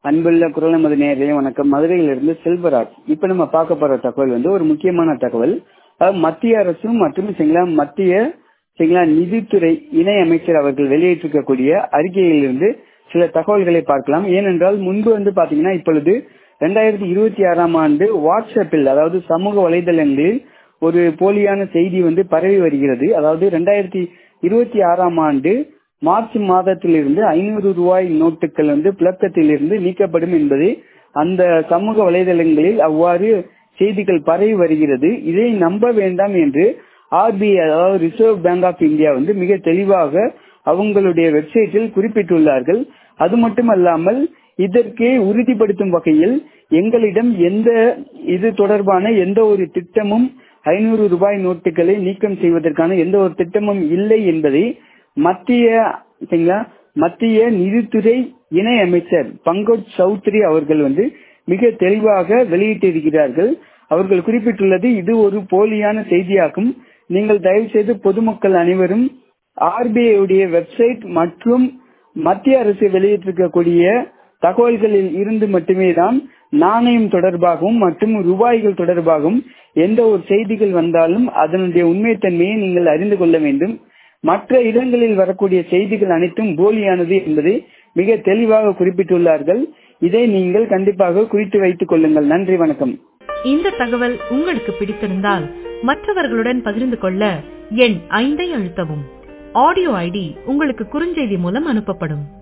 அன்புள்ள குரல் நமது நேரே வணக்கம் மதுரையிலிருந்து செல்வராஜ் இப்ப நம்ம பார்க்க போற தகவல் வந்து ஒரு முக்கியமான தகவல் அதாவது மத்திய அரசு மற்றும் சரிங்களா மத்திய சரிங்களா நிதித்துறை இணை அமைச்சர் அவர்கள் வெளியிட்டிருக்கக்கூடிய அறிக்கையிலிருந்து சில தகவல்களை பார்க்கலாம் ஏனென்றால் முன்பு வந்து பாத்தீங்கன்னா இப்பொழுது ரெண்டாயிரத்தி இருபத்தி ஆறாம் ஆண்டு வாட்ஸ்அப்பில் அதாவது சமூக வலைதளங்களில் ஒரு போலியான செய்தி வந்து பரவி வருகிறது அதாவது ரெண்டாயிரத்தி இருபத்தி ஆறாம் ஆண்டு மார்ச் மாதத்திலிருந்து ஐநூறு ரூபாய் நோட்டுகள் வந்து புழக்கத்திலிருந்து நீக்கப்படும் என்பதை அந்த சமூக வலைதளங்களில் அவ்வாறு செய்திகள் பரவி வருகிறது இதை நம்ப வேண்டாம் என்று ஆர்பிஐ அதாவது ரிசர்வ் பேங்க் ஆஃப் இந்தியா வந்து மிக தெளிவாக அவங்களுடைய வெப்சைட்டில் குறிப்பிட்டுள்ளார்கள் அது மட்டுமல்லாமல் இதற்கு உறுதிப்படுத்தும் வகையில் எங்களிடம் எந்த இது தொடர்பான எந்த ஒரு திட்டமும் ஐநூறு ரூபாய் நோட்டுகளை நீக்கம் செய்வதற்கான எந்த ஒரு திட்டமும் இல்லை என்பதை மத்திய சரிங்களா மத்திய நிதித்துறை இணை அமைச்சர் பங்கஜ் சௌத்ரி அவர்கள் வந்து மிக தெளிவாக வெளியிட்டிருக்கிறார்கள் அவர்கள் குறிப்பிட்டுள்ளது இது ஒரு போலியான செய்தியாகும் நீங்கள் தயவு செய்து பொதுமக்கள் அனைவரும் ஆர்பிஐ உடைய வெப்சைட் மற்றும் மத்திய அரசு வெளியிட்டிருக்கக்கூடிய தகவல்களில் இருந்து மட்டுமே தான் நாணயம் தொடர்பாகவும் மற்றும் ரூபாய்கள் தொடர்பாகவும் எந்த ஒரு செய்திகள் வந்தாலும் அதனுடைய உண்மைத்தன்மையை நீங்கள் அறிந்து கொள்ள வேண்டும் மற்ற இடங்களில் வரக்கூடிய செய்திகள் அனைத்தும் போலியானது என்பதை மிக தெளிவாக குறிப்பிட்டுள்ளார்கள் இதை நீங்கள் கண்டிப்பாக குறித்து வைத்துக் கொள்ளுங்கள் நன்றி வணக்கம் இந்த தகவல் உங்களுக்கு பிடித்திருந்தால் மற்றவர்களுடன் பகிர்ந்து கொள்ள எண் ஐந்தை அழுத்தவும் ஆடியோ ஐடி உங்களுக்கு குறுஞ்செய்தி மூலம் அனுப்பப்படும்